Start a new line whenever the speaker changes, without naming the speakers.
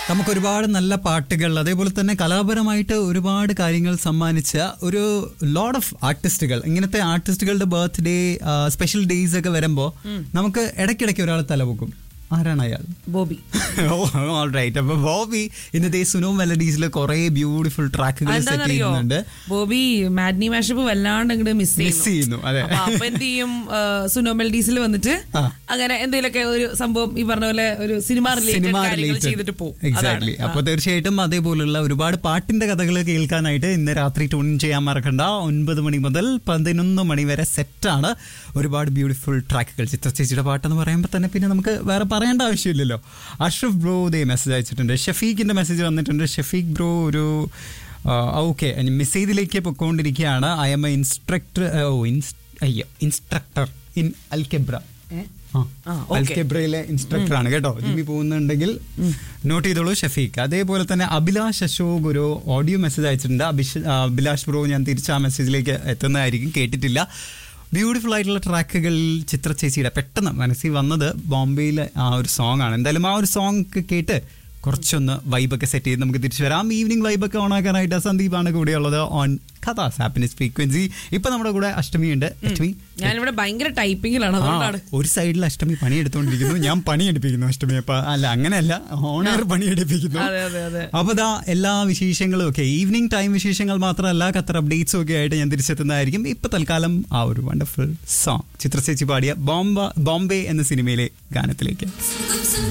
നമുക്ക് ഒരുപാട് നല്ല പാട്ടുകൾ അതേപോലെ തന്നെ കലാപരമായിട്ട് ഒരുപാട് കാര്യങ്ങൾ സമ്മാനിച്ച ഒരു ലോഡ് ഓഫ് ആർട്ടിസ്റ്റുകൾ ഇങ്ങനത്തെ ആർട്ടിസ്റ്റുകളുടെ ബർത്ത്ഡേ സ്പെഷ്യൽ ഡേയ്സ് ഒക്കെ വരുമ്പോൾ നമുക്ക് ഇടയ്ക്കിടയ്ക്ക് ഒരാൾ തലപൊക്കും ആരാണ് അയാൾ
ബോബി
ഓൾ റൈറ്റ് അപ്പൊ ബോബി ഇന്നത്തെ സുനോ മെലഡീസിൽ കുറെ ബ്യൂട്ടിഫുൾ ട്രാക്കുകൾ സെറ്റ്
എന്താണെന്നറിയോ
ചെയ്യുന്നുണ്ട്
ബോബി മാഡ്നി മാഷപ്പ് വല്ലാണ്ട് അങ്ങോട്ട് മിസ്
മിസ് ചെയ്യുന്നു അതെ
അപ്പൊ അപ്പൊ എന്ത് ചെയ്യും സുനോ മെൽഡീസിൽ വന്നിട്ട്
ആ.
അങ്ങനെ എന്തെങ്കിലുമൊക്കെ ഒരു സംഭവം ഈ പറഞ്ഞ പോലെ ഒരു സിനിമ റിലേറ്റഡ്
സിനിമ
കാര്യങ്ങൾ ചെയ്തിട്ട് പോകും
എക്സാക്ട്ലി അപ്പൊ തീർച്ചയായിട്ടും അതേപോലുള്ള ഒരുപാട് പാട്ടിന്റെ കഥകൾ കേൾക്കാനായിട്ട് ഇന്ന് രാത്രി ട്യൂൺ ചെയ്യാൻ മറക്കണ്ട ഒൻപത് മണി മുതൽ പതിനൊന്ന് മണി വരെ സെറ്റാണ് ഒരുപാട് ബ്യൂട്ടിഫുൾ ട്രാക്കുകൾ ചിത്ര ചേച്ചിയുടെ പാട്ടെന്ന് പറയുമ്പോൾ തന്നെ പിന്നെ നമുക്ക് വേറെ പറയേണ്ട ആവശ്യമില്ലല്ലോ അഷ്റഫ് ബ്രോ ദേ മെസ്സേജ് അയച്ചിട്ടുണ്ട് ഷഫീഖിന്റെ മെസ്സേജ് വന്നിട്ടുണ്ട് ഷഫീഖ് ബ്രോ ഒരു ഓക്കെ മെസ്സേജിലേക്ക് പൊക്കോണ്ടിരിക്കുകയാണ് ഐ എം എ ഇൻസ്ട്രക്ടർ ഓ അയ്യോ ഇൻസ്ട്രക്ടർ ഇൻ അൽക്കെബ്ര ആ
ആ, okay.
അൽക്കെബ്രയിലെ ഇൻസ്ട്രക്ടർ ആണ് കേട്ടോ ജിമ്മി പോകുന്നുണ്ടെങ്കിൽ നോട്ട് ചെയ്തോളൂ ഷഫീഖ് അതേപോലെ തന്നെ അഭിലാഷ് അശോക് ഒരു ഓഡിയോ മെസ്സേജ് അയച്ചിട്ടുണ്ട് അഭിഷ് ആ, അഭിലാഷ് ബ്രോ ഞാൻ തിരിച്ച് ആ മെസ്സേജിലേക്ക് എത്തുന്നതായിരിക്കും കേട്ടിട്ടില്ല ബ്യൂട്ടിഫുൾ ആയിട്ടുള്ള ട്രാക്കുകൾ ചിത്ര ചേച്ചിയുടെ പെട്ടെന്ന് മനസ്സിൽ വന്നത് ബോംബെയിലെ ആ ഒരു സോങ് ആണ് എന്തായാലും ആ ഒരു സോങ് കേട്ട് കുറച്ചൊന്ന് വൈബൊക്കെ സെറ്റ് ചെയ്ത് നമുക്ക് തിരിച്ചു വരാം ഈവനിങ് വൈബൊക്കെ ഓൺ ആക്കാനായിട്ട് സന്ദീപാണ് കൂടെയുള്ളത് ഓൺ കഥാസ് ഹാപ്പിനെസ് ഫ്രീക്വൻസി ഇപ്പൊ നമ്മുടെ കൂടെ അഷ്ടമി ഉണ്ട് അഷ്ടമി
ഞാനിവിടെ ഭയങ്കര ടൈപ്പിങ്ങിലാണ്
ആ,
അതുകൊണ്ടാണ്
ഒരു സൈഡിൽ അഷ്ടമി പണിയെടുത്തോണ്ടിരിക്കുന്നു ഞാൻ പണിയെടുപ്പിക്കുന്നു അഷ്ടമി അപ്പൊ അല്ല അങ്ങനെയല്ല ഓണർ പണിയെടുപ്പിക്കുന്നു
അതെ അതെ അതെ
അപ്പൊ ദാ എല്ലാ വിശേഷങ്ങളും ഒക്കെ ഈവനിങ് ടൈം വിശേഷങ്ങൾ മാത്രമല്ല ഖത്തർ അപ്ഡേറ്റ്സും ഒക്കെ ആയിട്ട് ഞാൻ തിരിച്ചെത്തുന്നതായിരിക്കും ഇപ്പൊ തൽക്കാലം ആ ഒരു വണ്ടർഫുൾ സോങ് ചിത്രചേച്ചി പാടിയ ബോംബ ബോംബെ എന്ന സിനിമയിലെ ഗാനത്തിലേക്ക്